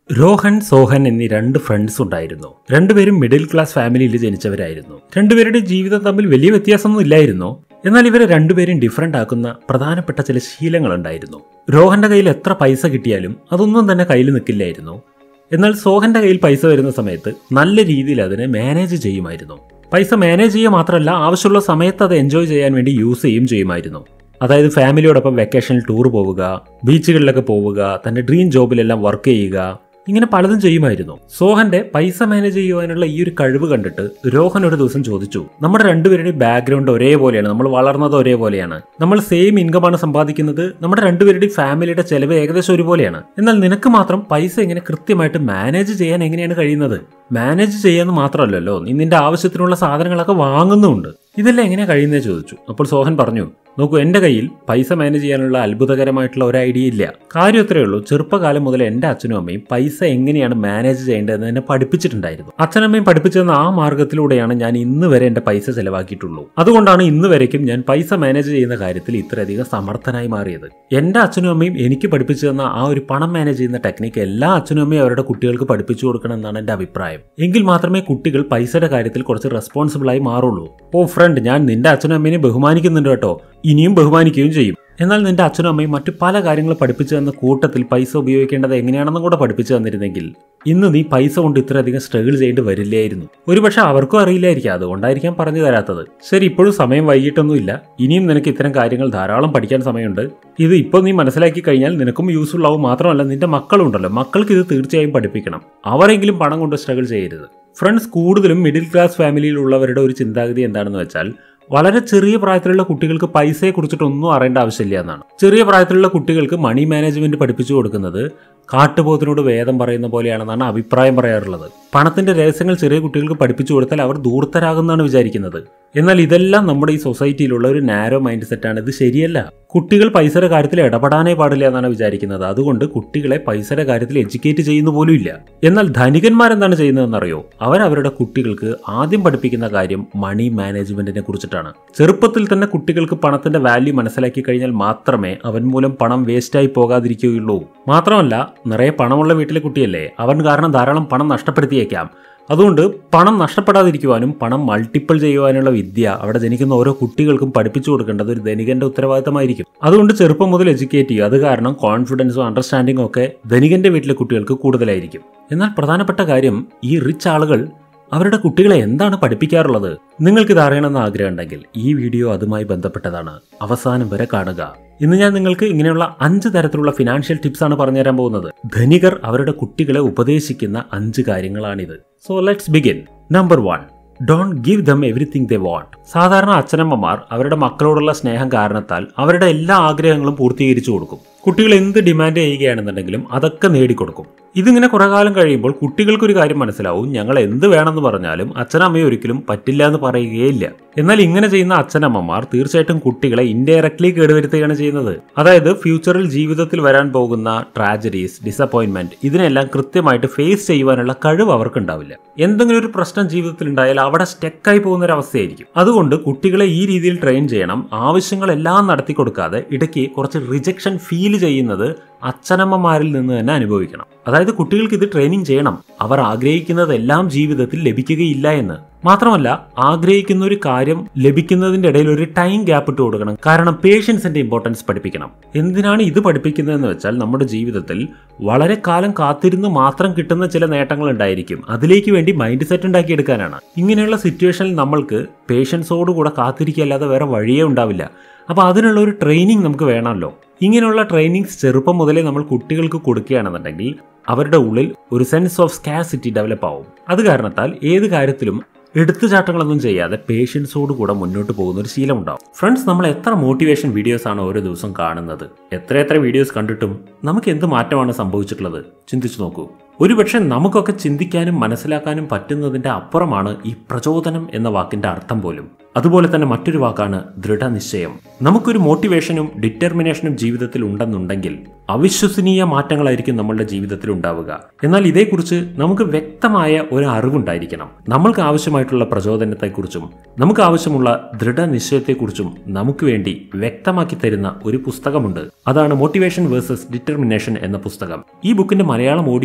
രോഹൻ സോഹൻ എന്നീ രണ്ട് ഫ്രണ്ട്സ് ഉണ്ടായിരുന്നു രണ്ടുപേരും മിഡിൽ ക്ലാസ് ഫാമിലിയിൽ ജനിച്ചവരായിരുന്നു രണ്ടുപേരുടെ ജീവിതം തമ്മിൽ വലിയ വ്യത്യാസമൊന്നും ഇല്ലായിരുന്നു എന്നാൽ ഇവരെ രണ്ടുപേരും ഡിഫറൻ്റ് ആക്കുന്ന പ്രധാനപ്പെട്ട ചില ശീലങ്ങളുണ്ടായിരുന്നു രോഹന്റെ കയ്യിൽ എത്ര പൈസ കിട്ടിയാലും അതൊന്നും തന്നെ കയ്യിൽ നിൽക്കില്ലായിരുന്നു എന്നാൽ സോഹന്റെ കയ്യിൽ പൈസ വരുന്ന സമയത്ത് നല്ല രീതിയിൽ അതിനെ മാനേജ് ചെയ്യുമായിരുന്നു പൈസ മാനേജ് ചെയ്യുക മാത്രമല്ല ആവശ്യമുള്ള സമയത്ത് അത് എൻജോയ് ചെയ്യാൻ വേണ്ടി യൂസ് ചെയ്യും ചെയ്യുമായിരുന്നു അതായത് ഫാമിലിയോടൊപ്പം വെക്കേഷനിൽ ടൂർ പോവുക ബീച്ചുകളിലൊക്കെ പോവുക തന്റെ ഡ്രീം ജോബിലെല്ലാം വർക്ക് ചെയ്യുക ഇങ്ങനെ പലതും ചെയ്യുമായിരുന്നു സോഹന്റെ പൈസ മാനേജ് ചെയ്യുവാനുള്ള ഈ ഒരു കഴിവ് കണ്ടിട്ട് രോഹൻ ഒരു ദിവസം ചോദിച്ചു നമ്മുടെ രണ്ടുപേരുടെയും ബാക്ക്ഗ്രൗണ്ട് ഒരേപോലെയാണ് നമ്മൾ വളർന്നത് ഒരേപോലെയാണ് നമ്മൾ സെയിം ഇൻകമാണ് സമ്പാദിക്കുന്നത് നമ്മുടെ രണ്ടുപേരുടെയും ഫാമിലിയുടെ ചെലവ് ഏകദേശം ഒരുപോലെയാണ് എന്നാൽ നിനക്ക് മാത്രം പൈസ എങ്ങനെ കൃത്യമായിട്ട് മാനേജ് ചെയ്യാൻ എങ്ങനെയാണ് കഴിയുന്നത് മാനേജ് ചെയ്യാന്ന് മാത്രമല്ലല്ലോ നീ നിന്റെ ആവശ്യത്തിനുള്ള സാധനങ്ങളൊക്കെ വാങ്ങുന്നുമുണ്ട് ഇതെല്ലാം എങ്ങനെയാ കഴിയുന്നേ ചോദിച്ചു അപ്പോൾ സോഹൻ പറഞ്ഞു നോക്കൂ എൻ്റെ കയ്യിൽ പൈസ മാനേജ് ചെയ്യാനുള്ള അത്ഭുതകരമായിട്ടുള്ള ഒരു ഐഡിയ ഇല്ല കാര്യം ഇത്രയേ ഉള്ളൂ ചെറുപ്പകാലം മുതൽ എൻ്റെ അച്ഛനും അമ്മയും പൈസ എങ്ങനെയാണ് മാനേജ് ചെയ്യേണ്ടതെന്ന് എന്നെ പഠിപ്പിച്ചിട്ടുണ്ടായിരുന്നു അച്ഛനമ്മയും പഠിപ്പിച്ചെന്ന ആ മാർഗത്തിലൂടെയാണ് ഞാൻ ഇന്ന് വരെ എൻ്റെ പൈസ ചെലവാക്കിയിട്ടുള്ളൂ അതുകൊണ്ടാണ് ഇന്ന് വരയ്ക്കും ഞാൻ പൈസ മാനേജ് ചെയ്യുന്ന കാര്യത്തിൽ ഇത്രയധികം സമർത്ഥനായി മാറിയത് എൻ്റെ അച്ഛനും അമ്മയും എനിക്ക് പഠിപ്പിച്ചു തന്ന ആ ഒരു പണം മാനേജ് ചെയ്യുന്ന ടെക്നിക്ക് എല്ലാ അച്ഛനും അമ്മയും അവരുടെ കുട്ടികൾക്ക് പഠിപ്പിച്ചു കൊടുക്കണം എന്നാണ് എൻ്റെ അഭിപ്രായം എങ്കിൽ മാത്രമേ കുട്ടികൾ പൈസയുടെ കാര്യത്തിൽ കുറച്ച് റെസ്പോൺസിബിൾ ആയി മാറുള്ളൂ ഓ ഫ്രണ്ട് ഞാൻ നിന്റെ അച്ഛനും അമ്മേനെ ബഹുമാനിക്കുന്നുണ്ട് കേട്ടോ ഇനിയും ബഹുമാനിക്കുകയും ചെയ്യും എന്നാൽ നിന്റെ അച്ഛനും അമ്മയും മറ്റു പല കാര്യങ്ങൾ പഠിപ്പിച്ചു തന്ന കൂട്ടത്തിൽ പൈസ ഉപയോഗിക്കേണ്ടത് എങ്ങനെയാണെന്നും കൂടെ പഠിപ്പിച്ചു തന്നിരുന്നെങ്കിൽ ഇന്ന് നീ പൈസ കൊണ്ട് ഇത്രയധികം സ്ട്രഗിൾ ചെയ്യേണ്ടി വരില്ലായിരുന്നു ഒരുപക്ഷെ അവർക്കും അറിയില്ലായിരിക്കും അതുകൊണ്ടായിരിക്കാം പറഞ്ഞു തരാത്തത് ശരി ഇപ്പോഴും സമയം വൈകിട്ടൊന്നുമില്ല ഇനിയും നിനക്ക് ഇത്തരം കാര്യങ്ങൾ ധാരാളം പഠിക്കാൻ സമയമുണ്ട് ഇത് ഇപ്പോൾ നീ മനസ്സിലാക്കി കഴിഞ്ഞാൽ നിനക്കും യൂസ്ഫുൾ ആവും മാത്രമല്ല നിന്റെ മക്കളുണ്ടല്ലോ മക്കൾക്ക് ഇത് തീർച്ചയായും പഠിപ്പിക്കണം അവരെങ്കിലും പണം കൊണ്ട് സ്ട്രഗിൾ ചെയ്യരുത് ഫ്രണ്ട്സ് കൂടുതലും മിഡിൽ ക്ലാസ് ഫാമിലിയിലുള്ളവരുടെ ഒരു ചിന്താഗതി എന്താണെന്ന് വെച്ചാൽ വളരെ ചെറിയ പ്രായത്തിലുള്ള കുട്ടികൾക്ക് പൈസയെ കുറിച്ചിട്ടൊന്നും അറിയേണ്ട ആവശ്യമില്ല എന്നാണ് ചെറിയ പ്രായത്തിലുള്ള കുട്ടികൾക്ക് മണി മാനേജ്മെന്റ് പഠിപ്പിച്ചു കൊടുക്കുന്നത് കാട്ടുപോത്തിനോട് വേദം പറയുന്ന പോലെയാണെന്നാണ് അഭിപ്രായം പറയാറുള്ളത് പണത്തിന്റെ രഹസ്യങ്ങൾ ചെറിയ കുട്ടികൾക്ക് പഠിപ്പിച്ചു കൊടുത്താൽ അവർ ദൂർത്തരാകുന്നതാണ് വിചാരിക്കുന്നത് എന്നാൽ ഇതെല്ലാം നമ്മുടെ ഈ സൊസൈറ്റിയിലുള്ള ഒരു നാരോ മൈൻഡ് സെറ്റാണ് ഇത് ശരിയല്ല കുട്ടികൾ പൈസയുടെ കാര്യത്തിൽ ഇടപെടാനേ പാടില്ല എന്നാണ് വിചാരിക്കുന്നത് അതുകൊണ്ട് കുട്ടികളെ പൈസയുടെ കാര്യത്തിൽ എഡ്യൂക്കേറ്റ് ചെയ്യുന്ന പോലും ഇല്ല എന്നാൽ ധനികന്മാരെന്താണ് ചെയ്യുന്നതെന്നറിയോ അവർ അവരുടെ കുട്ടികൾക്ക് ആദ്യം പഠിപ്പിക്കുന്ന കാര്യം മണി മാനേജ്മെന്റിനെ കുറിച്ചിട്ടാണ് ചെറുപ്പത്തിൽ തന്നെ കുട്ടികൾക്ക് പണത്തിന്റെ വാല്യൂ മനസ്സിലാക്കി കഴിഞ്ഞാൽ മാത്രമേ അവൻ മൂലം പണം വേസ്റ്റായി പോകാതിരിക്കുകയുള്ളൂ മാത്രമല്ല നിറയെ പണമുള്ള വീട്ടിലെ കുട്ടിയല്ലേ അവൻ കാരണം ധാരാളം പണം നഷ്ടപ്പെടുത്തിയേക്കാം അതുകൊണ്ട് പണം നഷ്ടപ്പെടാതിരിക്കുവാനും പണം മൾട്ടിപ്പിൾ ചെയ്യുവാനുള്ള വിദ്യ അവിടെ ജനിക്കുന്ന ഓരോ കുട്ടികൾക്കും പഠിപ്പിച്ചു കൊടുക്കേണ്ടത് ഒരു ധനികന്റെ ഉത്തരവാദിത്തമായിരിക്കും അതുകൊണ്ട് ചെറുപ്പം മുതൽ എഡ്യൂക്കേറ്റ് ചെയ്യുക അത് കാരണം കോൺഫിഡൻസും അണ്ടർസ്റ്റാൻഡിങ്ങും ഒക്കെ ധനികന്റെ വീട്ടിലെ കുട്ടികൾക്ക് കൂടുതലായിരിക്കും എന്നാൽ പ്രധാനപ്പെട്ട കാര്യം ഈ റിച്ച് ആളുകൾ അവരുടെ കുട്ടികളെ എന്താണ് പഠിപ്പിക്കാറുള്ളത് നിങ്ങൾക്കിത് അറിയണമെന്ന് ആഗ്രഹമുണ്ടെങ്കിൽ ഈ വീഡിയോ അതുമായി ബന്ധപ്പെട്ടതാണ് അവസാനം വരെ കാണുക ഇന്ന് ഞാൻ നിങ്ങൾക്ക് ഇങ്ങനെയുള്ള അഞ്ച് തരത്തിലുള്ള ഫിനാൻഷ്യൽ ടിപ്സ് ആണ് പറഞ്ഞുതരാൻ പോകുന്നത് ധനികർ അവരുടെ കുട്ടികളെ ഉപദേശിക്കുന്ന അഞ്ച് കാര്യങ്ങളാണിത് so let's begin number one don't give them everything they want സാധാരണ അച്ഛനമ്മമാർ അവരുടെ മക്കളോടുള്ള സ്നേഹം കാരണത്താൽ അവരുടെ എല്ലാ ആഗ്രഹങ്ങളും പൂർത്തീകരിച്ചു കൊടുക്കും കുട്ടികൾ എന്ത് ഡിമാൻഡ് ചെയ്യുകയാണെന്നുണ്ടെങ്കിലും അതൊക്കെ നേടിക്കൊടുക്കും ഇതിങ്ങനെ കുറെ കാലം കഴിയുമ്പോൾ കുട്ടികൾക്കൊരു കാര്യം മനസ്സിലാവും ഞങ്ങൾ എന്ത് വേണമെന്ന് പറഞ്ഞാലും അച്ഛനമ്മയെ ഒരിക്കലും പറ്റില്ല എന്ന് പറയുകയില്ല എന്നാൽ ഇങ്ങനെ ചെയ്യുന്ന അച്ഛനമ്മമാർ തീർച്ചയായിട്ടും കുട്ടികളെ ഇൻഡയറക്ട്ലി കേടുവരുത്തുകയാണ് ചെയ്യുന്നത് അതായത് ഫ്യൂച്ചറിൽ ജീവിതത്തിൽ വരാൻ പോകുന്ന ട്രാജഡീസ് ഡിസപ്പോയിന്റ്മെന്റ് ഇതിനെല്ലാം കൃത്യമായിട്ട് ഫേസ് ചെയ്യുവാനുള്ള കഴിവ് അവർക്കുണ്ടാവില്ല എന്തെങ്കിലും ഒരു പ്രശ്നം ജീവിതത്തിൽ ഉണ്ടായാൽ അവിടെ സ്റ്റെക്കായി പോകുന്ന ഒരു അവസ്ഥയായിരിക്കും അതുകൊണ്ട് കുട്ടികളെ ഈ രീതിയിൽ ട്രെയിൻ ചെയ്യണം ആവശ്യങ്ങളെല്ലാം നടത്തി കൊടുക്കാതെ ഇടയ്ക്ക് കുറച്ച് റിജക്ഷൻ ഫീൽ ചെയ്യുന്നത് അച്ഛനമ്മമാരിൽ നിന്ന് തന്നെ അനുഭവിക്കണം അതായത് കുട്ടികൾക്ക് ഇത് ട്രെയിനിങ് ചെയ്യണം അവർ ആഗ്രഹിക്കുന്നതെല്ലാം ജീവിതത്തിൽ ലഭിക്കുകയില്ല എന്ന് മാത്രമല്ല ആഗ്രഹിക്കുന്ന ഒരു കാര്യം ലഭിക്കുന്നതിന്റെ ഇടയിൽ ഒരു ടൈം ഗ്യാപ്പ് ഇട്ട് കൊടുക്കണം കാരണം പേഷ്യൻസിന്റെ ഇമ്പോർട്ടൻസ് പഠിപ്പിക്കണം എന്തിനാണ് ഇത് പഠിപ്പിക്കുന്നതെന്ന് വെച്ചാൽ നമ്മുടെ ജീവിതത്തിൽ വളരെ കാലം കാത്തിരുന്ന് മാത്രം കിട്ടുന്ന ചില നേട്ടങ്ങൾ ഉണ്ടായിരിക്കും അതിലേക്ക് വേണ്ടി മൈൻഡ് സെറ്റ് ഉണ്ടാക്കിയെടുക്കാനാണ് ഇങ്ങനെയുള്ള സിറ്റുവേഷനിൽ നമ്മൾക്ക് പേഷ്യൻസോടുകൂടെ കാത്തിരിക്കല്ലാതെ വേറെ വഴിയേ ഉണ്ടാവില്ല അപ്പോൾ അതിനുള്ള ഒരു ട്രെയിനിങ് നമുക്ക് വേണമല്ലോ ഇങ്ങനെയുള്ള ട്രെയിനിങ്സ് ചെറുപ്പം മുതലേ നമ്മൾ കുട്ടികൾക്ക് കൊടുക്കുകയാണെന്നുണ്ടെങ്കിൽ അവരുടെ ഉള്ളിൽ ഒരു സെൻസ് ഓഫ് സ്കാസിറ്റി ഡെവലപ്പ് ആവും അത് കാരണത്താൽ ഏത് കാര്യത്തിലും എടുത്തുചാട്ടങ്ങളൊന്നും ചെയ്യാതെ പേഷ്യൻസോട് കൂടെ മുന്നോട്ട് പോകുന്ന ഒരു ശീലം ഉണ്ടാവും ഫ്രണ്ട്സ് നമ്മൾ എത്ര മോട്ടിവേഷൻ വീഡിയോസ് ആണ് ഓരോ ദിവസം കാണുന്നത് എത്രയെത്ര വീഡിയോസ് കണ്ടിട്ടും നമുക്ക് എന്ത് മാറ്റമാണ് സംഭവിച്ചിട്ടുള്ളത് ചിന്തിച്ചു നോക്കൂ ഒരുപക്ഷെ നമുക്കൊക്കെ ചിന്തിക്കാനും മനസ്സിലാക്കാനും പറ്റുന്നതിന്റെ അപ്പുറമാണ് ഈ പ്രചോദനം എന്ന വാക്കിന്റെ അർത്ഥം പോലും അതുപോലെ തന്നെ മറ്റൊരു വാക്കാണ് ദൃഢനിശ്ചയം നമുക്കൊരു മോട്ടിവേഷനും ഡിറ്റർമിനേഷനും ജീവിതത്തിൽ ഉണ്ടെന്നുണ്ടെങ്കിൽ അവിശ്വസനീയ മാറ്റങ്ങളായിരിക്കും നമ്മളുടെ ജീവിതത്തിൽ ഉണ്ടാവുക എന്നാൽ ഇതേക്കുറിച്ച് നമുക്ക് വ്യക്തമായ ഒരു അറിവുണ്ടായിരിക്കണം നമ്മൾക്ക് ആവശ്യമായിട്ടുള്ള പ്രചോദനത്തെക്കുറിച്ചും നമുക്ക് ആവശ്യമുള്ള ദൃഢനിശ്ചയത്തെക്കുറിച്ചും നമുക്ക് വേണ്ടി വ്യക്തമാക്കി തരുന്ന ഒരു പുസ്തകമുണ്ട് അതാണ് മോട്ടിവേഷൻ വേഴ്സസ് ഡിറ്റർമിനേഷൻ എന്ന പുസ്തകം ഈ ബുക്കിന്റെ മലയാളം ഓഡിയോ ബുക്ക്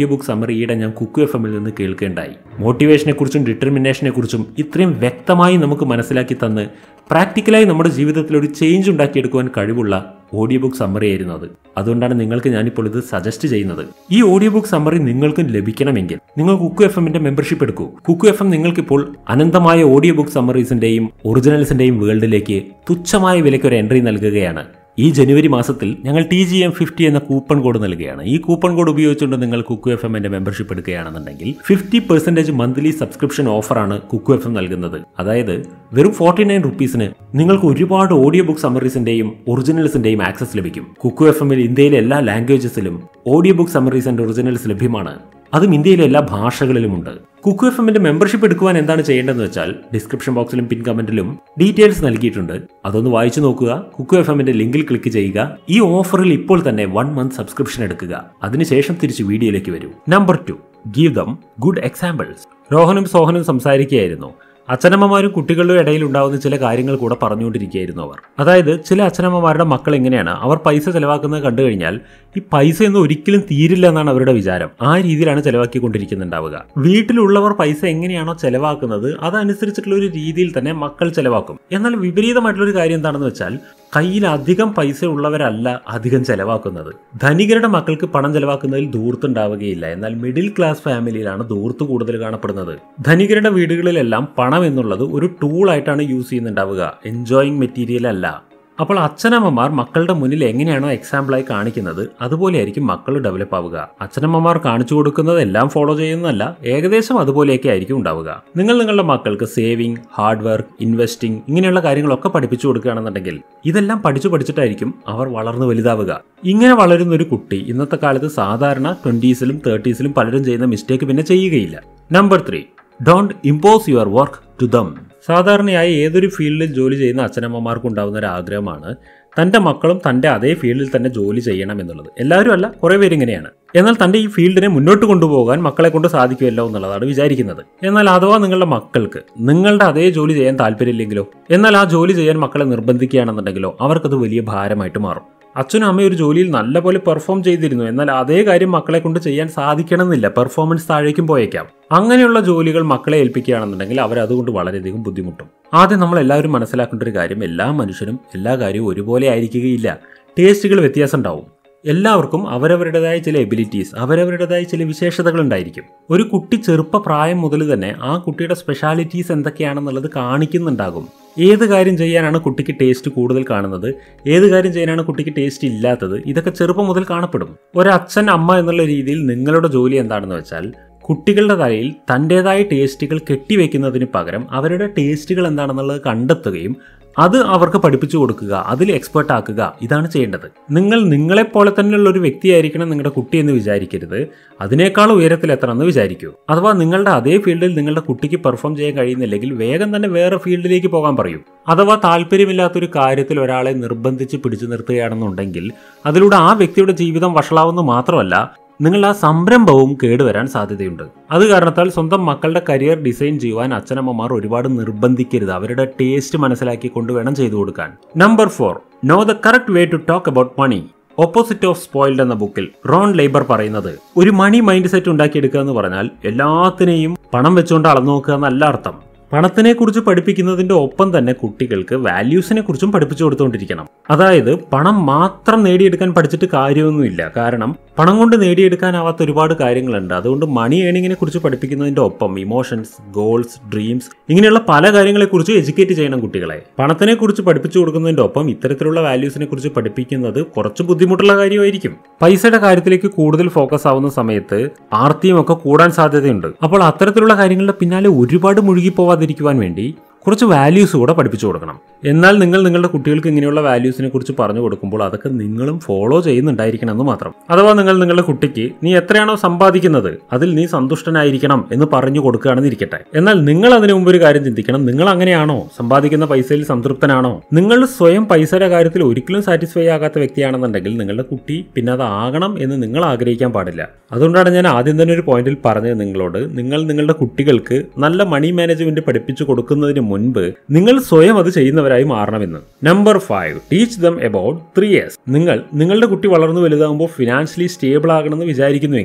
സമ്മറി ഈയിടെ ഞാൻ കുക്കു എഫ് എമ്മിൽ നിന്ന് കേൾക്കേണ്ടായി മോട്ടിവേഷനെ കുറിച്ചും ഡിറ്റർമിനേഷനെ കുറിച്ചും ഇത്രയും വ്യക്തമായി നമുക്ക് മനസ്സിലാക്കി തന്ന് പ്രാക്ടിക്കലായി നമ്മുടെ ജീവിതത്തിൽ ഒരു ചേഞ്ച് ഉണ്ടാക്കിയെടുക്കുവാൻ കഴിവുള്ള ഓഡിയോ ബുക്ക് സമ്മറി ആയിരുന്നു അത് അതുകൊണ്ടാണ് നിങ്ങൾക്ക് ഞാനിപ്പോൾ ഇത് സജസ്റ്റ് ചെയ്യുന്നത് ഈ ഓഡിയോ ബുക്ക് സമ്മറി നിങ്ങൾക്കും ലഭിക്കണമെങ്കിൽ നിങ്ങൾ കുക്കു എഫ് എമ്മിന്റെ മെമ്പർഷിപ്പ് എടുക്കൂ കുക്കു എഫ് എം നിങ്ങൾക്കിപ്പോൾ അനന്തമായ ഓഡിയോ ബുക്ക് സമ്മറീസിന്റെയും ഒറിജിനൽസിന്റെയും വേൾഡിലേക്ക് തുച്ഛമായ വിലയ്ക്ക് ഒരു എൻട്രി നൽകുകയാണ് ഈ ജനുവരി മാസത്തിൽ ഞങ്ങൾ ടി ജി എം ഫിഫ്റ്റി എന്ന കൂപ്പൺ കോഡ് നൽകുകയാണ് ഈ കൂപ്പൺ കോഡ് ഉപയോഗിച്ചുകൊണ്ട് നിങ്ങൾ കുക്കു എഫ് എമ്മിന്റെ മെമ്പർഷിപ്പ് എടുക്കുകയാണെന്നുണ്ടെങ്കിൽ ഫിഫ്റ്റി പെർസെന്റേജ് മന്ത്ലി സബ്സ്ക്രിപ്ഷൻ ഓഫറാണ് കുക്കു എഫ് എം നൽകുന്നത് അതായത് വെറും ഫോർട്ടി നയൻ റുപ്പീസിന് നിങ്ങൾക്ക് ഒരുപാട് ഓഡിയോ ബുക്ക് സമ്മറീസിന്റെയും ഒറിജിനൽസിന്റെയും ആക്സസ് ലഭിക്കും കുക്കു എഫ് എമ്മിൽ ഇന്ത്യയിലെ എല്ലാ ലാംഗ്വേജസിലും audio book summaries and originals ലഭ്യമാണ് അതും ഇന്ത്യയിലെ എല്ലാ ഭാഷകളിലുമുണ്ട് കുക്കു എഫ് എമ്മിന്റെ മെമ്പർഷിപ്പ് എടുക്കുവാൻ എന്താണ് ചെയ്യേണ്ടതെന്ന് വെച്ചാൽ ഡിസ്ക്രിപ്ഷൻ ബോക്സിലും പിൻ കമന്റിലും ഡീറ്റെയിൽസ് നൽകിയിട്ടുണ്ട് അതൊന്ന് വായിച്ചു നോക്കുക കുക്കു എഫ് എമ്മിന്റെ ലിങ്കിൽ ക്ലിക്ക് ചെയ്യുക ഈ ഓഫറിൽ ഇപ്പോൾ തന്നെ വൺ മന്ത് സബ്സ്ക്രിപ്ഷൻ എടുക്കുക അതിനുശേഷം തിരിച്ച് വീഡിയോയിലേക്ക് വരൂ number two give them good examples രോഹനും സോഹനും സംസാരിക്കുകയായിരുന്നു അച്ഛനമ്മമാരും കുട്ടികളുടെ ഇടയിൽ ഉണ്ടാകുന്ന ചില കാര്യങ്ങൾ കൂടെ പറഞ്ഞുകൊണ്ടിരിക്കുകയായിരുന്നു അവർ അതായത് ചില അച്ഛനമ്മമാരുടെ മക്കൾ എങ്ങനെയാണ് അവർ പൈസ ചെലവാക്കുന്നത് കണ്ടു കഴിഞ്ഞാൽ ഈ പൈസയൊന്നും ഒരിക്കലും തീരില്ല എന്നാണ് അവരുടെ വിചാരം ആ രീതിയിലാണ് ചെലവാക്കിക്കൊണ്ടിരിക്കുന്നുണ്ടാവുക വീട്ടിലുള്ളവർ പൈസ എങ്ങനെയാണോ ചെലവാക്കുന്നത് അതനുസരിച്ചിട്ടുള്ള ഒരു രീതിയിൽ തന്നെ മക്കൾ ചെലവാക്കും എന്നാൽ വിപരീതമായിട്ടുള്ള ഒരു കാര്യം എന്താണെന്ന് വെച്ചാൽ കയ്യിൽ അധികം പൈസ ഉള്ളവരല്ല അധികം ചെലവാക്കുന്നത് ധനികരുടെ മക്കൾക്ക് പണം ചെലവാക്കുന്നതിൽ ദൂർത്തുണ്ടാവുകയില്ല എന്നാൽ മിഡിൽ ക്ലാസ് ഫാമിലിയിലാണ് ദൂർത്ത് കൂടുതൽ കാണപ്പെടുന്നത് ധനികരുടെ വീടുകളിലെല്ലാം പണം എന്നുള്ളത് ഒരു ടൂളായിട്ടാണ് യൂസ് ചെയ്യുന്നുണ്ടാവുക എൻജോയിങ് മെറ്റീരിയൽ അല്ല അപ്പോൾ അച്ഛനമ്മമാർ മക്കളുടെ മുന്നിൽ എങ്ങനെയാണോ എക്സാമ്പിളായി കാണിക്കുന്നത് അതുപോലെയായിരിക്കും മക്കൾ ഡെവലപ്പ് ആവുക അച്ഛനമ്മമാർ കാണിച്ചു കൊടുക്കുന്നത് എല്ലാം ഫോളോ ചെയ്യുന്നതല്ല ഏകദേശം അതുപോലെയൊക്കെ ആയിരിക്കും ഉണ്ടാവുക നിങ്ങൾ നിങ്ങളുടെ മക്കൾക്ക് സേവിങ് ഹാർഡ് വർക്ക് ഇൻവെസ്റ്റിംഗ് ഇങ്ങനെയുള്ള കാര്യങ്ങളൊക്കെ പഠിപ്പിച്ചു കൊടുക്കുകയാണെന്നുണ്ടെങ്കിൽ ഇതെല്ലാം പഠിച്ചു പഠിച്ചിട്ടായിരിക്കും അവർ വളർന്നു വലുതാവുക ഇങ്ങനെ വളരുന്ന ഒരു കുട്ടി ഇന്നത്തെ കാലത്ത് സാധാരണ ട്വന്റീസിലും തേർട്ടീസിലും പലരും ചെയ്യുന്ന മിസ്റ്റേക്ക് പിന്നെ ചെയ്യുകയില്ല number three don't impose your work to them സാധാരണയായി ഏതൊരു ഫീൽഡിൽ ജോലി ചെയ്യുന്ന അച്ഛനമ്മമാർക്ക് ഉണ്ടാകുന്ന ഒരു ആഗ്രഹമാണ് തൻ്റെ മക്കളും തൻ്റെ അതേ ഫീൽഡിൽ തന്നെ ജോലി ചെയ്യണം എന്നുള്ളത് എല്ലാവരും അല്ല കുറേ പേര് ഇങ്ങനെയാണ് എന്നാൽ തൻ്റെ ഈ ഫീൽഡിനെ മുന്നോട്ട് കൊണ്ടുപോകാൻ മക്കളെ കൊണ്ട് സാധിക്കുമല്ലോ എന്നുള്ളതാണ് വിചാരിക്കുന്നത് എന്നാൽ അഥവാ നിങ്ങളുടെ മക്കൾക്ക് നിങ്ങളുടെ അതേ ജോലി ചെയ്യാൻ താല്പര്യമില്ലെങ്കിലോ എന്നാൽ ആ ജോലി ചെയ്യാൻ മക്കളെ നിർബന്ധിക്കുകയാണെന്നുണ്ടെങ്കിലോ അവർക്കത് വലിയ ഭാരമായിട്ട് മാറും അച്ഛനും അമ്മയും ഒരു ജോലിയിൽ നല്ലപോലെ പെർഫോം ചെയ്തിരുന്നു എന്നാൽ അതേ കാര്യം മക്കളെ കൊണ്ട് ചെയ്യാൻ സാധിക്കണമെന്നില്ല പെർഫോമൻസ് താഴേക്കും പോയേക്കാം അങ്ങനെയുള്ള ജോലികൾ മക്കളെ ഏൽപ്പിക്കുകയാണെന്നുണ്ടെങ്കിൽ അവർ അതുകൊണ്ട് വളരെയധികം ബുദ്ധിമുട്ടും ആദ്യം നമ്മൾ എല്ലാവരും മനസ്സിലാക്കേണ്ട ഒരു കാര്യം എല്ലാ മനുഷ്യനും എല്ലാ കാര്യവും ഒരുപോലെ ആയിരിക്കുകയില്ല ടേസ്റ്റുകൾ വ്യത്യാസം ഉണ്ടാവും എല്ലാവർക്കും അവരവരുടേതായ ചില എബിലിറ്റീസ് അവരവരുടേതായ ചില വിശേഷതകൾ ഉണ്ടായിരിക്കും ഒരു കുട്ടി ചെറുപ്പ പ്രായം മുതൽ തന്നെ ആ കുട്ടിയുടെ സ്പെഷ്യാലിറ്റീസ് എന്തൊക്കെയാണെന്നുള്ളത് കാണിക്കുന്നുണ്ടാകും ഏത് കാര്യം ചെയ്യാനാണ് കുട്ടിക്ക് ടേസ്റ്റ് കൂടുതൽ കാണുന്നത് ഏത് കാര്യം ചെയ്യാനാണ് കുട്ടിക്ക് ടേസ്റ്റ് ഇല്ലാത്തത് ഇതൊക്കെ ചെറുപ്പം മുതൽ കാണപ്പെടും ഒരച്ഛൻ അമ്മ എന്നുള്ള രീതിയിൽ നിങ്ങളുടെ ജോലി എന്താണെന്ന് വെച്ചാൽ കുട്ടികളുടെ തലയിൽ തൻ്റെതായ ടേസ്റ്റുകൾ കെട്ടിവെക്കുന്നതിന് പകരം അവരുടെ ടേസ്റ്റുകൾ എന്താണെന്നുള്ളത് കണ്ടെത്തുകയും അത് അവർക്ക് പഠിപ്പിച്ചു കൊടുക്കുക അതിൽ എക്സ്പേർട്ട് ആക്കുക ഇതാണ് ചെയ്യേണ്ടത് നിങ്ങൾ നിങ്ങളെപ്പോലെ തന്നെയുള്ള ഒരു വ്യക്തിയായിരിക്കണം നിങ്ങളുടെ കുട്ടി എന്ന് വിചാരിക്കരുത് അതിനേക്കാൾ ഉയരത്തിലെത്തണം എന്ന് വിചാരിക്കൂ അഥവാ നിങ്ങളുടെ അതേ ഫീൽഡിൽ നിങ്ങളുടെ കുട്ടിക്ക് പെർഫോം ചെയ്യാൻ കഴിയുന്നില്ലെങ്കിൽ വേഗം തന്നെ വേറെ ഫീൽഡിലേക്ക് പോകാൻ പറയും അഥവാ താല്പര്യമില്ലാത്തൊരു കാര്യത്തിൽ ഒരാളെ നിർബന്ധിച്ച് പിടിച്ചു നിർത്തുകയാണെന്നുണ്ടെങ്കിൽ അതിലൂടെ ആ വ്യക്തിയുടെ ജീവിതം വഷളാവുന്നത് മാത്രമല്ല നിങ്ങൾ ആ സംരംഭവും കേടുവരാൻ സാധ്യതയുണ്ട് അത് കാരണത്താൽ സ്വന്തം മക്കളുടെ കരിയർ ഡിസൈൻ ചെയ്യുവാൻ അച്ഛനമ്മമാർ ഒരുപാട് നിർബന്ധിക്കരുത് അവരുടെ ടേസ്റ്റ് മനസ്സിലാക്കിക്കൊണ്ട് വേണം ചെയ്തു കൊടുക്കാൻ number four know the correct way to talk about money opposite of spoiled എന്ന ബുക്കിൽ റോൺ ലേബർ പറയുന്നത് ഒരു മണി മൈൻഡ് സെറ്റ് ഉണ്ടാക്കിയെടുക്കുക എന്ന് പറഞ്ഞാൽ എല്ലാത്തിനെയും പണം വെച്ചുകൊണ്ട് അളന്നു നോക്കുക എന്നല്ല അർത്ഥം പണത്തിനെ കുറിച്ച് പഠിപ്പിക്കുന്നതിന്റെ ഒപ്പം തന്നെ കുട്ടികൾക്ക് വാല്യൂസിനെ കുറിച്ചും പഠിപ്പിച്ചു കൊടുത്തുകൊണ്ടിരിക്കണം അതായത് പണം മാത്രം നേടിയെടുക്കാൻ പഠിച്ചിട്ട് കാര്യമൊന്നുമില്ല കാരണം പണം കൊണ്ട് നേടിയെടുക്കാനാവാത്ത ഒരുപാട് കാര്യങ്ങളുണ്ട് അതുകൊണ്ട് മണി ഏണിങ്ങിനെ കുറിച്ച് പഠിപ്പിക്കുന്നതിന്റെ ഒപ്പം ഇമോഷൻസ് ഗോൾസ് ഡ്രീംസ് ഇങ്ങനെയുള്ള പല കാര്യങ്ങളെ കുറിച്ച് എഡ്യൂക്കേറ്റ് ചെയ്യണം കുട്ടികളെ പണത്തിനെ കുറിച്ച് പഠിപ്പിച്ചു കൊടുക്കുന്നതിന്റെ ഒപ്പം ഇത്തരത്തിലുള്ള വാല്യൂസിനെ കുറിച്ച് പഠിപ്പിക്കുന്നത് കുറച്ച് ബുദ്ധിമുട്ടുള്ള കാര്യമായിരിക്കും പൈസയുടെ കാര്യത്തിലേക്ക് കൂടുതൽ ഫോക്കസ് ആവുന്ന സമയത്ത് ആർത്തിയും ഒക്കെ കൂടാൻ സാധ്യതയുണ്ട് അപ്പോൾ അത്തരത്തിലുള്ള കാര്യങ്ങളുടെ പിന്നാലെ ഒരുപാട് മുഴുകി പോവാതിരിക്കുവാൻ വേണ്ടി കുറച്ച് വാല്യൂസ് കൂടെ പഠിപ്പിച്ചു കൊടുക്കണം എന്നാൽ നിങ്ങൾ നിങ്ങളുടെ കുട്ടികൾക്ക് ഇങ്ങനെയുള്ള വാല്യൂസിനെ കുറിച്ച് പറഞ്ഞു കൊടുക്കുമ്പോൾ അതൊക്കെ നിങ്ങളും ഫോളോ ചെയ്യുന്നുണ്ടായിരിക്കണം എന്ന് മാത്രം അഥവാ നിങ്ങൾ നിങ്ങളുടെ കുട്ടിക്ക് നീ എത്രയാണോ സമ്പാദിക്കുന്നത് അതിൽ നീ സന്തുഷ്ടനായിരിക്കണം എന്ന് പറഞ്ഞു കൊടുക്കുകയാണെന്ന് ഇരിക്കട്ടെ എന്നാൽ നിങ്ങൾ അതിനു മുമ്പ് ഒരു കാര്യം ചിന്തിക്കണം നിങ്ങൾ അങ്ങനെയാണോ സമ്പാദിക്കുന്ന പൈസയിൽ സംതൃപ്തനാണോ നിങ്ങൾ സ്വയം പൈസയുടെ കാര്യത്തിൽ ഒരിക്കലും സാറ്റിസ്ഫൈ ആകാത്ത വ്യക്തിയാണെന്നുണ്ടെങ്കിൽ നിങ്ങളുടെ കുട്ടി പിന്നെ അത് ആകണം എന്ന് നിങ്ങൾ ആഗ്രഹിക്കാൻ പാടില്ല അതുകൊണ്ടാണ് ഞാൻ ആദ്യം തന്നെ ഒരു പോയിന്റിൽ പറഞ്ഞത് നിങ്ങളോട് നിങ്ങൾ നിങ്ങളുടെ കുട്ടികൾക്ക് നല്ല മണി മാനേജ്മെന്റ് പഠിപ്പിച്ചു കൊടുക്കുന്നതിന് മുൻപ് നിങ്ങൾ സ്വയം അത് ചെയ്യുന്നവരായി മാറണമെന്ന് number five teach them about three years നിങ്ങൾ നിങ്ങളുടെ കുട്ടി വളർന്നു വലുതാകുമ്പോൾ ഫിനാൻഷ്യലി സ്റ്റേബിൾ ആകണമെന്ന് വിചാരിക്കുന്നുവെങ്കിൽ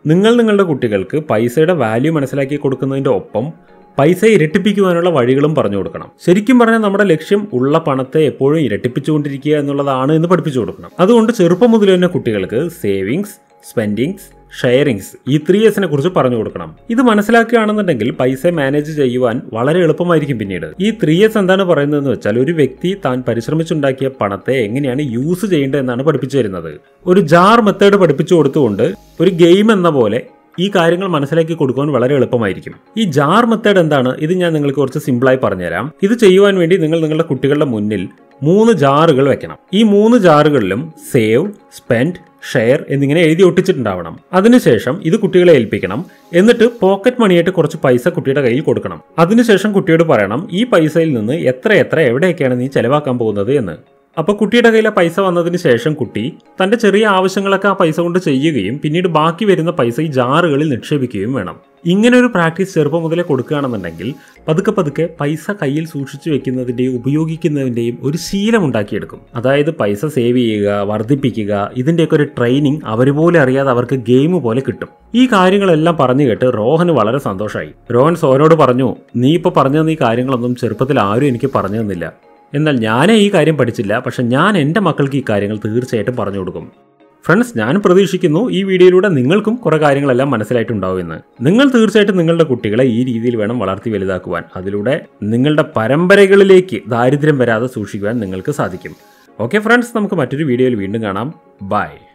നിങ്ങൾ നിങ്ങളുടെ കുട്ടികൾക്ക് പൈസയുടെ വാല്യൂ മനസ്സിലാക്കി കൊടുക്കുന്നതിന്റെ ഒപ്പം പൈസ ഇരട്ടിപ്പിക്കുവാനുള്ള വഴികളും പറഞ്ഞു കൊടുക്കണം ശരിക്കും പറഞ്ഞാൽ നമ്മുടെ ലക്ഷ്യം ഉള്ള പണത്തെ എപ്പോഴും ഇരട്ടിപ്പിച്ചുകൊണ്ടിരിക്കുക എന്നുള്ളതാണ് എന്ന് പഠിപ്പിച്ചു കൊടുക്കണം അതുകൊണ്ട് ചെറുപ്പം മുതൽ തന്നെ കുട്ടികൾക്ക് സേവിങ്സ് സ്പെൻഡിങ്സ് ഷെയറിങ്സ് ഈ ത്രീ എസിനെ കുറിച്ച് പറഞ്ഞു കൊടുക്കണം ഇത് മനസ്സിലാക്കുകയാണെന്നുണ്ടെങ്കിൽ പൈസ മാനേജ് ചെയ്യുവാൻ വളരെ എളുപ്പമായിരിക്കും പിന്നീട് ഈ ത്രീ എസ് എന്താണ് പറയുന്നതെന്ന് വെച്ചാൽ ഒരു വ്യക്തി താൻ പരിശ്രമിച്ചുണ്ടാക്കിയ പണത്തെ എങ്ങനെയാണ് യൂസ് ചെയ്യേണ്ടത് എന്നാണ് പഠിപ്പിച്ചു തരുന്നത് ഒരു ജാർ മെത്തേഡ് പഠിപ്പിച്ചു കൊടുത്തുകൊണ്ട് ഒരു ഗെയിം എന്ന പോലെ ഈ കാര്യങ്ങൾ മനസ്സിലാക്കി കൊടുക്കുവാൻ വളരെ എളുപ്പമായിരിക്കും ഈ ജാർ മെത്തേഡ് എന്താണ് ഇത് ഞാൻ നിങ്ങൾക്ക് കുറച്ച് സിമ്പിളായി പറഞ്ഞുതരാം ഇത് ചെയ്യുവാൻ വേണ്ടി നിങ്ങൾ നിങ്ങളുടെ കുട്ടികളുടെ മുന്നിൽ മൂന്ന് ജാറുകൾ വെക്കണം ഈ മൂന്ന് ജാറുകളിലും സേവ് സ്പെൻഡ് ഷെയർ എന്നിങ്ങനെ എഴുതി ഒട്ടിച്ചിട്ടുണ്ടാവണം അതിനുശേഷം ഇത് കുട്ടികളെ ഏൽപ്പിക്കണം എന്നിട്ട് പോക്കറ്റ് മണിയായിട്ട് കുറച്ച് പൈസ കുട്ടിയുടെ കയ്യിൽ കൊടുക്കണം അതിനുശേഷം കുട്ടിയോട് പറയണം ഈ പൈസയിൽ നിന്ന് എത്ര എത്ര എവിടെയൊക്കെയാണ് നീ ചെലവാക്കാൻ പോകുന്നത് എന്ന് അപ്പോൾ കുട്ടിയുടെ കയ്യിലെ പൈസ വന്നതിന് ശേഷം കുട്ടി തന്റെ ചെറിയ ആവശ്യങ്ങളൊക്കെ ആ പൈസ കൊണ്ട് ചെയ്യുകയും പിന്നീട് ബാക്കി വരുന്ന പൈസ ഈ ജാറുകളിൽ നിക്ഷേപിക്കുകയും വേണം ഇങ്ങനെ ഒരു പ്രാക്ടീസ് ചെറുപ്പം മുതലേ കൊടുക്കുകയാണെന്നുണ്ടെങ്കിൽ പതുക്കെ പതുക്കെ പൈസ കയ്യിൽ സൂക്ഷിച്ചു വെക്കുന്നതിൻ്റെയും ഉപയോഗിക്കുന്നതിൻ്റെയും ഒരു ശീലം ഉണ്ടാക്കിയെടുക്കും അതായത് പൈസ സേവ് ചെയ്യുക വർദ്ധിപ്പിക്കുക ഇതിൻ്റെയൊക്കെ ഒരു ട്രെയിനിങ് അവർ പോലും അറിയാതെ അവർക്ക് ഗെയിം പോലെ കിട്ടും ഈ കാര്യങ്ങളെല്ലാം പറഞ്ഞു കേട്ട് റോഹന് വളരെ സന്തോഷമായി രോഹൻ സോനോട് പറഞ്ഞു നീ ഇപ്പോൾ പറഞ്ഞു തന്ന ഈ കാര്യങ്ങളൊന്നും ചെറുപ്പത്തിൽ ആരും എനിക്ക് പറഞ്ഞു തന്നില്ല എന്നാൽ ഞാനേ ഈ കാര്യം പഠിച്ചില്ല പക്ഷെ ഞാൻ എൻ്റെ മക്കൾക്ക് ഈ കാര്യങ്ങൾ തീർച്ചയായിട്ടും പറഞ്ഞു കൊടുക്കും ഫ്രണ്ട്സ് ഞാൻ പ്രതീക്ഷിക്കുന്നു ഈ വീഡിയോയിലൂടെ നിങ്ങൾക്കും കുറേ കാര്യങ്ങളെല്ലാം മനസ്സിലായിട്ടുണ്ടാവുമെന്ന് നിങ്ങൾ തീർച്ചയായിട്ടും നിങ്ങളുടെ കുട്ടികളെ ഈ രീതിയിൽ വേണം വളർത്തി വലുതാക്കുവാൻ അതിലൂടെ നിങ്ങളുടെ പരമ്പരകളിലേക്ക് ദാരിദ്ര്യം വരാതെ സൂക്ഷിക്കുവാൻ നിങ്ങൾക്ക് സാധിക്കും ഓക്കെ ഫ്രണ്ട്സ് നമുക്ക് മറ്റൊരു വീഡിയോയിൽ വീണ്ടും കാണാം ബൈ